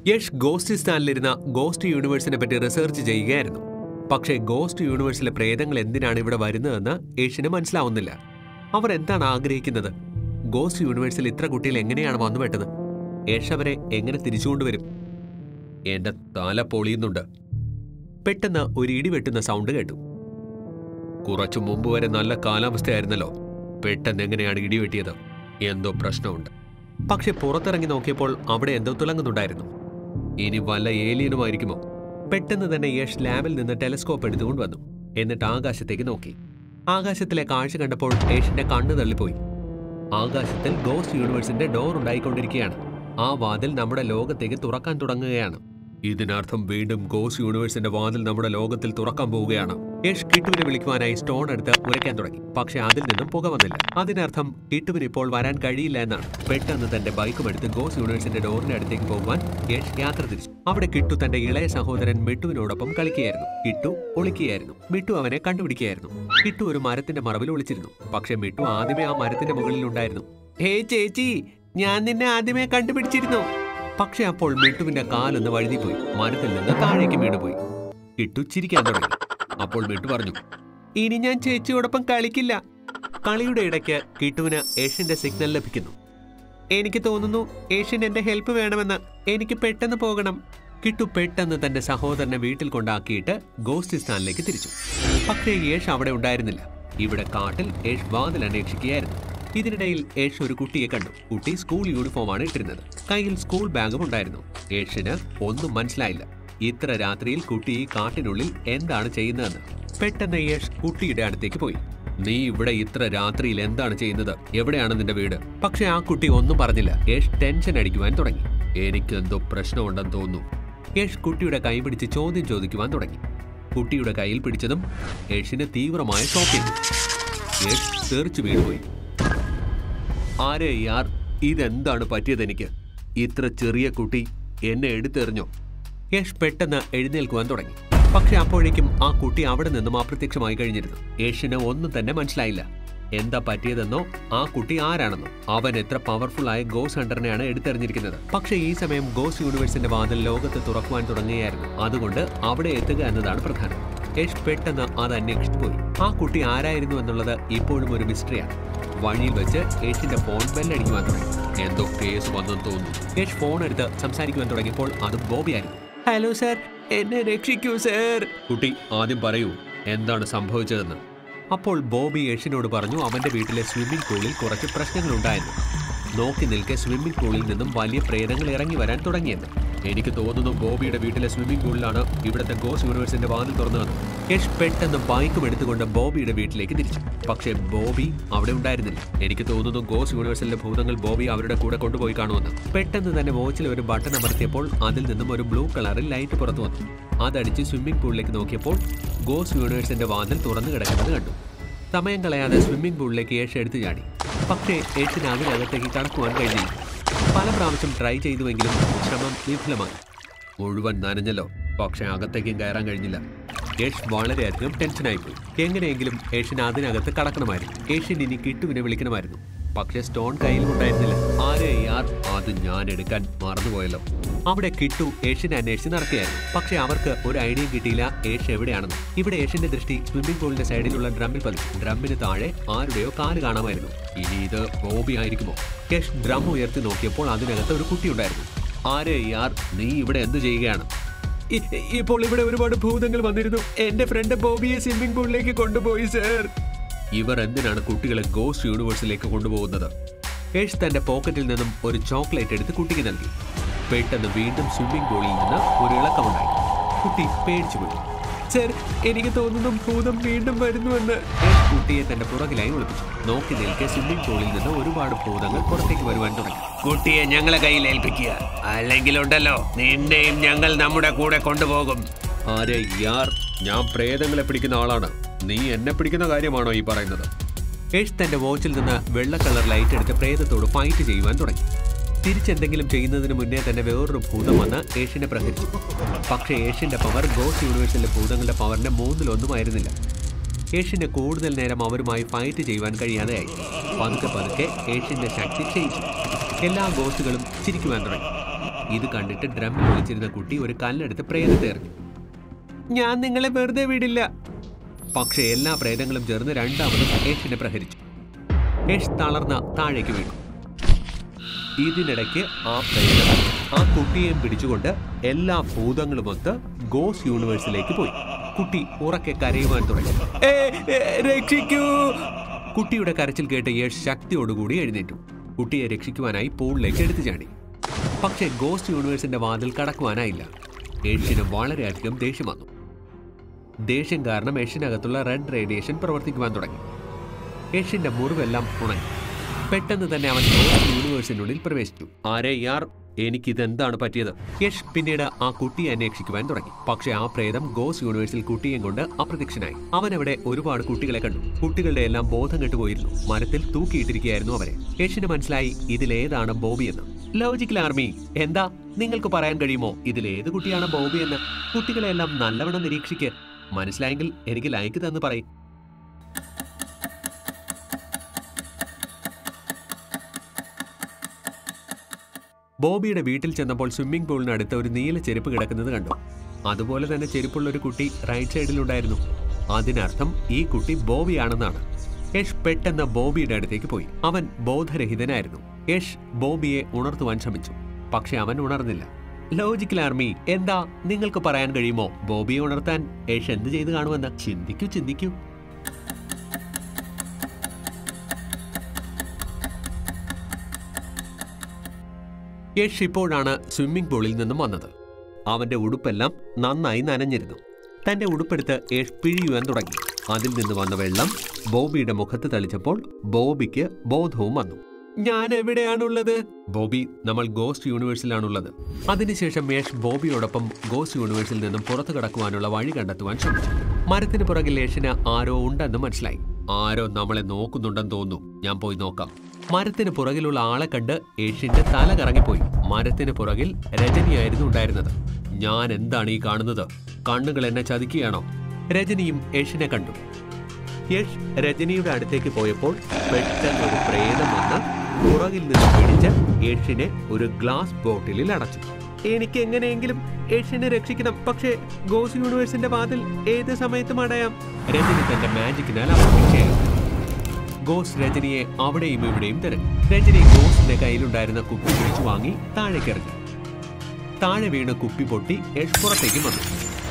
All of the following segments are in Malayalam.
യഷ് ഗോസ്റ്റിസ്ഥാനിലിരുന്ന ഗോസ്റ്റ് യൂണിവേഴ്സിനെ പറ്റി റിസർച്ച് ചെയ്യുകയായിരുന്നു പക്ഷേ ഗോസ്റ്റ് യൂണിവേഴ്സിലെ പ്രേതങ്ങൾ എന്തിനാണ് ഇവിടെ വരുന്നതെന്ന് യേഷിന് മനസ്സിലാവുന്നില്ല അവർ എന്താണ് ആഗ്രഹിക്കുന്നത് ഗോസ്റ്റ് യൂണിവേഴ്സിൽ ഇത്ര കുട്ടികൾ എങ്ങനെയാണ് വന്നുപെട്ടത് യേഷ് അവരെ എങ്ങനെ തിരിച്ചുകൊണ്ടുവരും എന്റെ തല പൊളിയുന്നുണ്ട് പെട്ടെന്ന് ഒരു ഇടി വെട്ടുന്ന സൗണ്ട് കേട്ടു കുറച്ചു മുമ്പ് വരെ നല്ല കാലാവസ്ഥയായിരുന്നല്ലോ പെട്ടെന്ന് എങ്ങനെയാണ് ഇടി വെട്ടിയത് എന്തോ പ്രശ്നമുണ്ട് പക്ഷെ പുറത്തിറങ്ങി നോക്കിയപ്പോൾ അവിടെ എന്തോ തിളങ്ങുന്നുണ്ടായിരുന്നു ഇനി വല്ല ഏലിയനുമായിരിക്കുമോ പെട്ടെന്ന് തന്നെ യഷ് ലാബിൽ നിന്ന് ടെലിസ്കോപ്പ് എടുത്തുകൊണ്ട് വന്നു എന്നിട്ട് ആകാശത്തേക്ക് നോക്കി ആകാശത്തിലെ കാഴ്ച കണ്ടപ്പോൾ യേഷിന്റെ കണ്ണ് തള്ളിപ്പോയി ആകാശത്തിൽ ഗോസ്റ്റ് യൂണിവേഴ്സിന്റെ ഡോർ ഉണ്ടായിക്കൊണ്ടിരിക്കുകയാണ് ആ വാതിൽ നമ്മുടെ ലോകത്തേക്ക് തുറക്കാൻ തുടങ്ങുകയാണ് ഇതിനർത്ഥം വീണ്ടും ഗോസ്റ്റ് യൂണിവേഴ്സിന്റെ വാതിൽ നമ്മുടെ ലോകത്തിൽ തുറക്കാൻ പോവുകയാണ് യഷ് കിട്ടുവിനെ വിളിക്കുവാനായി സ്റ്റോൺ എടുത്ത് ഉരയ്ക്കാൻ തുടങ്ങി പക്ഷെ അതിൽ നിന്നും പുക വന്നില്ല അതിനർത്ഥം കിട്ടുവിന് ഇപ്പോൾ വരാൻ കഴിയില്ല എന്നാണ് പെട്ടെന്ന് തന്റെ ബൈക്കും എടുത്ത് ഗോസ്റ്റ് യൂണിവേഴ്സിന്റെ ഡോറിന്റെ അടുത്തേക്ക് പോകുവാൻ യഷ് യാത്ര തിരിച്ചു അവിടെ കിട്ടു തന്റെ ഇളയ സഹോദരൻ മിട്ടുവിനോടൊപ്പം കളിക്കുകയായിരുന്നു കിട്ടു ഒളിക്കുകയായിരുന്നു മിട്ടു അവനെ കണ്ടുപിടിക്കുകയായിരുന്നു കിട്ടു ഒരു മരത്തിന്റെ മറവിൽ ഒളിച്ചിരുന്നു പക്ഷെ മിട്ടു ആദ്യമേ ആ മരത്തിന്റെ മുകളിൽ ഉണ്ടായിരുന്നു ഹേ ചേച്ചി ഞാൻ നിന്നെ ആദ്യമേ കണ്ടുപിടിച്ചിരുന്നു പക്ഷെ അപ്പോൾ മിട്ടുവിന്റെ കാലൊന്ന് വഴുതിപ്പോയി മരത്തിൽ നിന്ന് താഴേക്ക് വീണുപോയി കിട്ടു ചിരിക്കാൻ തുടങ്ങി അപ്പോൾ മിട്ടു പറഞ്ഞു ഇനി ഞാൻ ചേച്ചിയോടൊപ്പം കളിക്കില്ല കളിയുടെ ഇടയ്ക്ക് കിട്ടുവിന് ഏഷ്യന്റെ സിഗ്നൽ ലഭിക്കുന്നു എനിക്ക് തോന്നുന്നു ഏഷ്യൻ എന്റെ ഹെൽപ്പ് വേണമെന്ന് എനിക്ക് പെട്ടെന്ന് പോകണം കിട്ടു പെട്ടെന്ന് തന്റെ സഹോദരനെ വീട്ടിൽ കൊണ്ടാക്കിയിട്ട് ഗോസ്റ്റിസ്ഥാനിലേക്ക് തിരിച്ചു പക്ഷേ യേഷ് അവിടെ ഉണ്ടായിരുന്നില്ല ഇവിടെ കാട്ടിൽ യേഷ് വാതിൽ അന്വേഷിക്കുകയായിരുന്നു ഇതിനിടയിൽ യേഷ് ഒരു കുട്ടിയെ കണ്ടു കുട്ടി സ്കൂൾ യൂണിഫോമാണ് ഇട്ടിരുന്നത് കയ്യിൽ സ്കൂൾ ബാഗും ഉണ്ടായിരുന്നു യേഷിന് ഒന്നും മനസ്സിലായില്ല ഇത്ര രാത്രിയിൽ കുട്ടി ഈ കാട്ടിനുള്ളിൽ എന്താണ് ചെയ്യുന്നതെന്ന് പെട്ടെന്ന് യേഷ് കുട്ടിയുടെ അടുത്തേക്ക് പോയി നീ ഇവിടെ ഇത്ര രാത്രിയിൽ എന്താണ് ചെയ്യുന്നത് എവിടെയാണ് നിന്റെ വീട് പക്ഷെ ആ കുട്ടി ഒന്നും പറഞ്ഞില്ല യേഷ് ടെൻഷൻ അടിക്കുവാൻ തുടങ്ങി എനിക്ക് എന്തോ പ്രശ്നമുണ്ടെന്ന് തോന്നുന്നു യേഷ് കുട്ടിയുടെ കൈ പിടിച്ച് ചോദ്യം ചോദിക്കുവാൻ തുടങ്ങി കുട്ടിയുടെ കയ്യിൽ പിടിച്ചതും യേഷിന് തീവ്രമായ ഷോക്കിംഗ് യേഷ് തെറിച്ചു വീണുപോയി ആരേ യാർ ഇതെന്താണ് പറ്റിയത് എനിക്ക് ഇത്ര ചെറിയ കുട്ടി എന്നെ എടുത്തെറിഞ്ഞോ യേഷ് പെട്ടെന്ന് എഴുന്നേൽക്കുവാൻ തുടങ്ങി പക്ഷെ അപ്പോഴേക്കും ആ കുട്ടി അവിടെ നിന്നും അപ്രത്യക്ഷമായി കഴിഞ്ഞിരുന്നു യേഷിന് ഒന്നും തന്നെ മനസ്സിലായില്ല എന്താ പറ്റിയതെന്നോ ആ കുട്ടി ആരാണെന്നോ അവൻ എത്ര പവർഫുൾ ആയ ഗോസ് ഹണ്ടറിനെയാണ് എടുത്തെറിഞ്ഞിരിക്കുന്നത് പക്ഷേ ഈ സമയം ഗോസ് യൂണിവേഴ്സിന്റെ വാതിൽ ലോകത്ത് തുറക്കുവാൻ തുടങ്ങുകയായിരുന്നു അതുകൊണ്ട് അവിടെ എത്തുക എന്നതാണ് പ്രധാനം യേഷ് പെട്ടെന്ന് അത് അന്വേഷിച്ചു പോയി ആ കുട്ടി ആരായിരുന്നു എന്നുള്ളത് ഇപ്പോഴും ഒരു മിസ്റ്ററിയാണ് വഴിയിൽ വെച്ച് യേഷിന്റെ ഫോൺ ബെല്ലടിക്കുവാൻ തുടങ്ങി എന്തോ കേസ് വന്നെന്ന് തോന്നുന്നു യേഷ് ഫോൺ എടുത്ത് സംസാരിക്കുവാൻ തുടങ്ങിയപ്പോൾ അത് ബോബിയായിരുന്നു ഹലോ സർ എന്നെ രക്ഷിക്കൂ സർ കുട്ടി ആദ്യം പറയൂ എന്താണ് സംഭവിച്ചതെന്ന് അപ്പോൾ ബോബി യേഷിനോട് പറഞ്ഞു അവന്റെ വീട്ടിലെ സ്വിമ്മിംഗ് പൂളിൽ കുറച്ച് പ്രശ്നങ്ങളുണ്ടായിരുന്നു നോക്കി നിൽക്കെ സ്വിമ്മിംഗ് പൂളിൽ നിന്നും വലിയ പ്രേതങ്ങൾ ഇറങ്ങി വരാൻ തുടങ്ങിയെന്ന് എനിക്ക് തോന്നുന്നു ബോബിയുടെ വീട്ടിലെ സ്വിമ്മിംഗ് പൂളിലാണ് ഇവിടുത്തെ ഗോസ് യൂണിവേഴ്സിന്റെ വാതിൽ തുറന്നതെന്ന് യഷ് പെട്ടെന്ന് ബൈക്കും എടുത്തുകൊണ്ട് ബോബിയുടെ വീട്ടിലേക്ക് തിരിച്ചു പക്ഷേ ബോബി അവിടെ ഉണ്ടായിരുന്നില്ല എനിക്ക് തോന്നുന്നു ഗോസ് യൂണിവേഴ്സിലെ ഭൂതങ്ങൾ ബോബി അവരുടെ കൂടെ കൊണ്ടുപോയി കാണുമെന്ന് പെട്ടെന്ന് തന്നെ വാച്ചിൽ ഒരു ബട്ടൺ അമർത്തിയപ്പോൾ അതിൽ നിന്നും ഒരു ബ്ലൂ കളറിൽ ലൈറ്റ് പുറത്തു വന്നു അതടിച്ച് സ്വിമ്മിംഗ് പൂളിലേക്ക് നോക്കിയപ്പോൾ ഗോസ് യൂണിവേഴ്സിന്റെ വാതിൽ തുറന്നു കിടക്കുന്നത് കണ്ടു സമയം കളയാതെ സ്വിമ്മിംഗ് പൂളിലേക്ക് യേശ് എടുത്തു ചാടി പക്ഷേ യേശിന് അതിനകത്തേക്ക് കടക്കുവാൻ കഴിഞ്ഞില്ല പല പ്രാവശ്യം ട്രൈ ചെയ്തുവെങ്കിലും ശ്രമം വിഫലമായി മുഴുവൻ നനഞ്ഞല്ലോ പക്ഷേ അകത്തേക്കും കയറാൻ കഴിഞ്ഞില്ല യേഷ് വളരെയധികം ടെൻഷനായിപ്പോയി എങ്ങനെയെങ്കിലും യേഷിന് അതിനകത്ത് കടക്കണമായിരുന്നു യേഷിൻ ഇനി കിട്ടുവിനെ വിളിക്കണമായിരുന്നു പക്ഷേ സ്റ്റോൺ കയ്യിൽ ഉണ്ടായിരുന്നില്ല ആരെ യാർ അത് ഞാൻ എടുക്കാൻ മറന്നുപോയല്ലോ അവിടെ കിട്ടു ഏഷ്യനെ അന്വേഷിച്ച് നടക്കുകയായിരുന്നു പക്ഷേ അവർക്ക് ഒരു ഐഡിയ കിട്ടിയില്ല ഏഷ്യ എവിടെയാണെന്ന് ഇവിടെ ഏഷ്യന്റെ ദൃഷ്ടി സ്വിമ്മിംഗ് പൂളിന്റെ സൈഡിലുള്ള ഡ്രമ്മിൽ പതിച്ചു ഡ്രമ്മിന് താഴെ ആരുടെയോ കാല് കാണാമായിരുന്നു ഇനി ഇത് ബോബി ആയിരിക്കുമോ യഷ് ഡ്രം ഉയർത്തി നോക്കിയപ്പോൾ അതിനകത്ത് ഒരു കുട്ടി ഉണ്ടായിരുന്നു ആരെ യാർ നീ ഇവിടെ എന്ത് ചെയ്യുകയാണ് ഇ- ഇപ്പോൾ ഇവിടെ ഒരുപാട് ഭൂതങ്ങൾ വന്നിരുന്നു എന്റെ ഫ്രണ്ട് ബോബിയെ സ്വിമ്മിംഗ് പൂളിലേക്ക് കൊണ്ടുപോയി സർ ഇവർ എന്തിനാണ് കുട്ടികളെ ഗോസ്റ്റ് യൂണിവേഴ്സിലേക്ക് കൊണ്ടുപോകുന്നത് യേഷ് തന്റെ പോക്കറ്റിൽ നിന്നും ഒരു ചോക്ലേറ്റ് എടുത്ത് കുട്ടിക്ക് നൽകി പെട്ടെന്ന് വീണ്ടും സ്വിമ്മിംഗ് പൂളിൽ നിന്ന് ഒരു ഇളക്കമുണ്ടായി കുട്ടി പേടിച്ചു പോയി സർ എനിക്ക് തോന്നുന്നു ഭൂതം വീണ്ടും വരുന്നുവെന്ന് യേഷ് കുട്ടിയെ തന്റെ പുറകിലായി ഒളിപ്പിച്ചു നോക്കി നിൽക്കെ സ്വിമ്മിംഗ് പൂളിൽ നിന്ന് ഒരുപാട് ഭൂതങ്ങൾ പുറത്തേക്ക് വരുവാൻ തുടങ്ങി കുട്ടിയെ ഞങ്ങളെ കയ്യിൽ ഏൽപ്പിക്കുക അല്ലെങ്കിൽ ഉണ്ടല്ലോ നിന്നെയും ഞങ്ങൾ നമ്മുടെ കൂടെ കൊണ്ടുപോകും ആരെ യാർ ഞാൻ പ്രേതങ്ങളെ പിടിക്കുന്ന ആളാണ് നീ എന്നെ പിടിക്കുന്ന കാര്യമാണോ ഈ പറയുന്നത് യേഷ് തന്റെ വാച്ചിൽ നിന്ന് വെള്ള കളർ ലൈറ്റ് എടുത്ത് പ്രേതത്തോട് ഫൈറ്റ് ചെയ്യുവാൻ തുടങ്ങി തിരിച്ചെന്തെങ്കിലും ചെയ്യുന്നതിന് മുന്നേ തന്നെ വേറൊരു ഭൂതം വന്ന് ഏഷ്യനെ പ്രഹരിച്ചു പക്ഷേ ഏഷ്യന്റെ പവർ ഗോസ് യൂണിവേഴ്സിലെ ഭൂതങ്ങളുടെ പവറിന്റെ മൂന്നിലൊന്നുമായിരുന്നില്ല ഏഷ്യന് കൂടുതൽ നേരം അവരുമായി ഫൈറ്റ് ചെയ്യുവാൻ കഴിയാതെയായി പതുക്കെ പതുക്കെ ഏഷ്യന്റെ ശക്തി ക്ഷയിച്ചു എല്ലാ ഗോസ്റ്റുകളും ചിരിക്കുവാൻ തുടങ്ങി ഇത് കണ്ടിട്ട് ഡ്രമ്മിൽ വിളിച്ചിരുന്ന കുട്ടി ഒരു കല്ലെടുത്ത് പ്രേതത്തെ എറിഞ്ഞു ഞാൻ നിങ്ങളെ വെറുതെ വിടില്ല പക്ഷേ എല്ലാ പ്രേതങ്ങളും ചേർന്ന് രണ്ടാമതും യേശിനെ പ്രഹരിച്ചു യേശ് തളർന്ന താഴേക്ക് വീണു ഇതിനിടയ്ക്ക് ആ പ്രേതം ആ കുട്ടിയെയും പിടിച്ചുകൊണ്ട് എല്ലാ ഭൂതങ്ങളുമൊത്ത് ഗോസ് യൂണിവേഴ്സിലേക്ക് പോയി കുട്ടി ഉറക്കെ കരയുവാൻ തുടങ്ങി "ഏ, ഏ, രക്ഷിക്കൂ കുട്ടിയുടെ കരച്ചിൽ കേട്ട് യേശ് ശക്തിയോടുകൂടി എഴുന്നേറ്റു കുട്ടിയെ രക്ഷിക്കുവാനായി പൂളിലേക്ക് എടുത്തു ചാടി പക്ഷേ ഗോസ്റ്റ് യൂണിവേഴ്സിന്റെ വാതിൽ കടക്കുവാനായില്ല യേഷിന് വളരെയധികം ദേഷ്യം വന്നു ദേഷ്യം കാരണം യഷിനകത്തുള്ള റെഡ് റേഡിയേഷൻ പ്രവർത്തിക്കുവാൻ തുടങ്ങി യഷിന്റെ മുറിവെല്ലാം ഉണങ്ങി പെട്ടെന്ന് തന്നെ അവൻ ഗോസ്റ്റ് യൂണിവേഴ്സിനുള്ളിൽ പ്രവേശിച്ചു ആരെ യാർ എനിക്കിതെന്താണ് പറ്റിയത് യഷ് പിന്നീട് ആ കുട്ടിയെ അന്വേഷിക്കുവാൻ തുടങ്ങി പക്ഷെ ആ പ്രേതം ഗോസ് യൂണിവേഴ്സിൽ കുട്ടിയെ കൊണ്ട് അപ്രത്യക്ഷനായി അവൻ അവിടെ ഒരുപാട് കുട്ടികളെ കണ്ടു കുട്ടികളുടെ എല്ലാം ബോധം കെട്ടുപോയിരുന്നു മരത്തിൽ തൂക്കിയിട്ടിരിക്കുകയായിരുന്നു അവരെ യഷിന് മനസ്സിലായി ഇതിലേതാണ് ബോബി എന്ന് ലോജിക്കൽ ആർമി എന്താ നിങ്ങൾക്ക് പറയാൻ കഴിയുമോ ഇതിലേത് കുട്ടിയാണ് ബോബി എന്ന് കുട്ടികളെല്ലാം നല്ലവണ്ണം നിരീക്ഷിക്ക് മനസ്സിലായെങ്കിൽ എനിക്ക് ലൈക്ക് തന്ന് പറയും ബോബിയുടെ വീട്ടിൽ ചെന്നപ്പോൾ സ്വിമ്മിംഗ് പൂളിനടുത്ത് ഒരു നീല ചെരുപ്പ് കിടക്കുന്നത് കണ്ടു അതുപോലെ തന്നെ ചെരുപ്പുള്ള ഒരു കുട്ടി റൈറ്റ് സൈഡിലുണ്ടായിരുന്നു അതിനർത്ഥം ഈ കുട്ടി ബോബിയാണെന്നാണ് യഷ് പെട്ടെന്ന് ബോബിയുടെ അടുത്തേക്ക് പോയി അവൻ ബോധരഹിതനായിരുന്നു യഷ് ബോബിയെ ഉണർത്തുവാൻ ശ്രമിച്ചു പക്ഷെ അവൻ ഉണർന്നില്ല ലോജിക്കൽ ആർമി എന്താ നിങ്ങൾക്ക് പറയാൻ കഴിയുമോ ബോബിയെ ഉണർത്താൻ യഷ് എന്ത് ചെയ്ത് കാണുമെന്ന് ചിന്തിക്കൂ ചിന്തിക്കൂ യഷ് ഇപ്പോഴാണ് സ്വിമ്മിംഗ് പൂളിൽ നിന്നും വന്നത് അവന്റെ ഉടുപ്പെല്ലാം നന്നായി നനഞ്ഞിരുന്നു തന്റെ ഉടുപ്പെടുത്ത് യഷ് പിഴിയുവാൻ തുടങ്ങി അതിൽ നിന്ന് വന്ന വെള്ളം ബോബിയുടെ മുഖത്ത് തളിച്ചപ്പോൾ ബോബിക്ക് ബോധവും വന്നു ഞാൻ എവിടെയാണുള്ളത് ബോബി നമ്മൾ ഗോസ്റ്റ് യൂണിവേഴ്സിലാണുള്ളത് അതിനുശേഷം യേഷ് ബോബിയോടൊപ്പം ഗോസ്റ്റ് യൂണിവേഴ്സിൽ നിന്നും പുറത്തു കടക്കുവാനുള്ള വഴി കണ്ടെത്തുവാൻ ശ്രമിച്ചു മരത്തിന് പുറകിൽ യേഷിന് ആരോ ഉണ്ടെന്ന് മനസ്സിലായി ആരോ നമ്മളെ നോക്കുന്നുണ്ടെന്ന് തോന്നുന്നു ഞാൻ പോയി നോക്കാം മരത്തിന് പുറകിലുള്ള ആളെ കണ്ട് യേഷിന്റെ തല കറങ്ങിപ്പോയി മരത്തിന് പുറകിൽ രജനിയായിരുന്നു ഉണ്ടായിരുന്നത് ഞാൻ എന്താണ് ഈ കാണുന്നത് കണ്ണുകൾ എന്നെ ചതിക്കുകയാണോ രജനിയും യേഷിനെ കണ്ടു യഷ് രജനിയുടെ അടുത്തേക്ക് പോയപ്പോൾ പെട്ടെന്ന് ഒരു പ്രേതം വന്ന് പുറകിൽ നിന്ന് പിടിച്ച് യഷിനെ ഒരു ഗ്ലാസ് ബോട്ടിലിൽ അടച്ചു എനിക്ക് എങ്ങനെയെങ്കിലും യഷിനെ രക്ഷിക്കണം പക്ഷേ ഗോസ് യൂണിവേഴ്സിന്റെ വാതിൽ ഏത് സമയത്തും അടയാം രജനി തന്റെ മാജിക്കിനാൽ അവതരിപ്പിക്കുകയായിരുന്നു ഗോസ് രജനിയെ അവിടെയും ഇവിടെയും തിരഞ്ഞു രജനി ഗോസിന്റെ കയ്യിലുണ്ടായിരുന്ന കുപ്പി പിടിച്ചു വാങ്ങി താഴേക്ക് എറിഞ്ഞു താഴെ വീണ കുപ്പി പൊട്ടി യഷ് പുറത്തേക്ക് വന്നു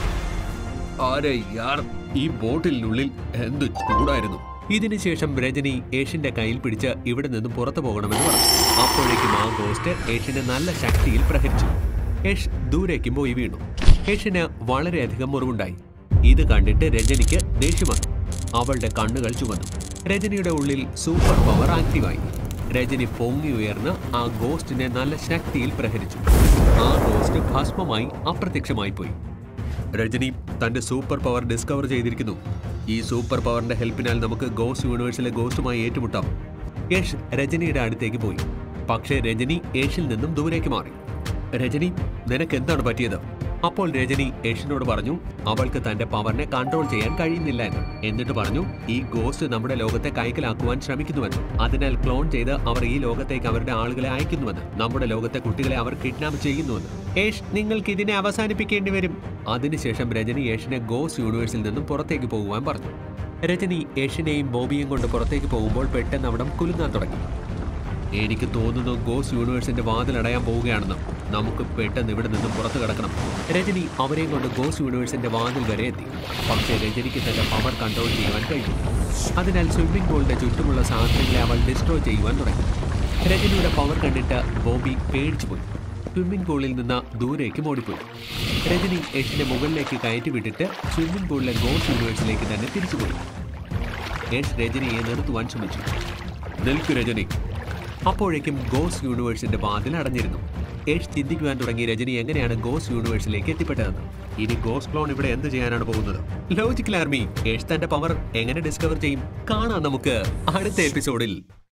ആരെ യാർ ഈ ബോട്ടിലിനുള്ളിൽ എന്ത് ചൂടായിരുന്നു ഇതിനുശേഷം രജനി യേഷിന്റെ കയ്യിൽ പിടിച്ച് ഇവിടെ നിന്ന് പുറത്തു പോകണമെന്ന് പറഞ്ഞു അപ്പോഴേക്കും ആ ഗോസ്റ്റ് യേഷിനെ നല്ല ശക്തിയിൽ പ്രഹരിച്ചു യേഷ് ദൂരേക്കും പോയി വീണു യേഷിന് വളരെയധികം മുറിവുണ്ടായി ഇത് കണ്ടിട്ട് രജനിക്ക് ദേഷ്യം വന്നു അവളുടെ കണ്ണുകൾ ചുവന്നു രജനിയുടെ ഉള്ളിൽ സൂപ്പർ പവർ ആക്റ്റീവായി രജനി പൊങ്ങി ഉയർന്ന് ആ ഗോസ്റ്റിനെ നല്ല ശക്തിയിൽ പ്രഹരിച്ചു ആ ഗോസ്റ്റ് ഭസ്മമായി അപ്രത്യക്ഷമായി പോയി രജനി തന്റെ സൂപ്പർ പവർ ഡിസ്കവർ ചെയ്തിരിക്കുന്നു ഈ സൂപ്പർ പവറിന്റെ ഹെൽപ്പിനാൽ നമുക്ക് ഗോസ്റ്റ് യൂണിവേഴ്സിലെ ഗോസ്റ്റുമായി ഏറ്റുമുട്ടാം യഷ് രജനിയുടെ അടുത്തേക്ക് പോയി പക്ഷേ രജനി യേഷിൽ നിന്നും ദൂരേക്ക് മാറി രജനി നിനക്ക് എന്താണ് പറ്റിയത് അപ്പോൾ രജനി യേഷിനോട് പറഞ്ഞു അവൾക്ക് തന്റെ പവറിനെ കൺട്രോൾ ചെയ്യാൻ കഴിയുന്നില്ല എന്ന് എന്നിട്ട് പറഞ്ഞു ഈ ഗോസ്റ്റ് നമ്മുടെ ലോകത്തെ കൈക്കലാക്കുവാൻ ശ്രമിക്കുന്നുവെന്ന് അതിനാൽ ക്ലോൺ ചെയ്ത് അവർ ഈ ലോകത്തേക്ക് അവരുടെ ആളുകളെ അയക്കുന്നുവെന്ന് നമ്മുടെ ലോകത്തെ കുട്ടികളെ അവർ കിഡ്നാപ്പ് ചെയ്യുന്നുവെന്ന് യേഷ് നിങ്ങൾക്ക് ഇതിനെ അവസാനിപ്പിക്കേണ്ടി വരും അതിനുശേഷം രജനി യേഷിനെ ഗോസ് യൂണിവേഴ്സിൽ നിന്നും പുറത്തേക്ക് പോകുവാൻ പറഞ്ഞു രജനി യേഷിനെയും ബോബിയും കൊണ്ട് പുറത്തേക്ക് പോകുമ്പോൾ പെട്ടെന്ന് അവിടം കുലുങ്ങാൻ തുടങ്ങി എനിക്ക് തോന്നുന്നു ഗോസ് യൂണിവേഴ്സിന്റെ വാതിൽ അടയാൻ പോവുകയാണെന്ന് നമുക്ക് പെട്ടെന്ന് ഇവിടെ നിന്നും പുറത്തു കിടക്കണം രജനി അവരെയും കൊണ്ട് ഗോസ് യൂണിവേഴ്സിന്റെ വാതിൽ വരെ എത്തി പക്ഷേ രജനിക്ക് തന്റെ പവർ കൺട്രോൾ ചെയ്യുവാൻ കഴിഞ്ഞു അതിനാൽ സ്വിമ്മിംഗ് പൂളിന്റെ ചുറ്റുമുള്ള സാധനങ്ങളെ അവൾ ഡിസ്ട്രോയ് ചെയ്യുവാൻ തുടങ്ങി രജനിയുടെ പവർ കണ്ടിട്ട് ബോബി പേടിച്ചു പോയി സ്വിമ്മിംഗ് പൂളിൽ നിന്ന് ദൂരേക്ക് ഓടിപ്പോയി രജനി യഷിന്റെ മുകളിലേക്ക് കയറ്റി വിട്ടിട്ട് സ്വിമ്മിംഗ് പൂളിലെ ഗോസ് യൂണിവേഴ്സിലേക്ക് തന്നെ തിരിച്ചുപോയി യഷ് രജനിയെ നിർത്തുവാൻ ശ്രമിച്ചു നിൽക്കു രജനി അപ്പോഴേക്കും ഗോസ് യൂണിവേഴ്സിന്റെ വാതിൽ അടഞ്ഞിരുന്നു യേഷ് ചിന്തിക്കുവാൻ തുടങ്ങി രജനി എങ്ങനെയാണ് ഗോസ് യൂണിവേഴ്സിലേക്ക് എത്തിപ്പെട്ടതെന്ന് ഇനി ഗോസ് ക്ലോൺ ഇവിടെ എന്ത് ചെയ്യാനാണ് പോകുന്നത് ലോജിക്കൽ ആർമി യേഷ് തന്റെ പവർ എങ്ങനെ ഡിസ്കവർ ചെയ്യും കാണാം നമുക്ക് അടുത്ത എപ്പിസോഡിൽ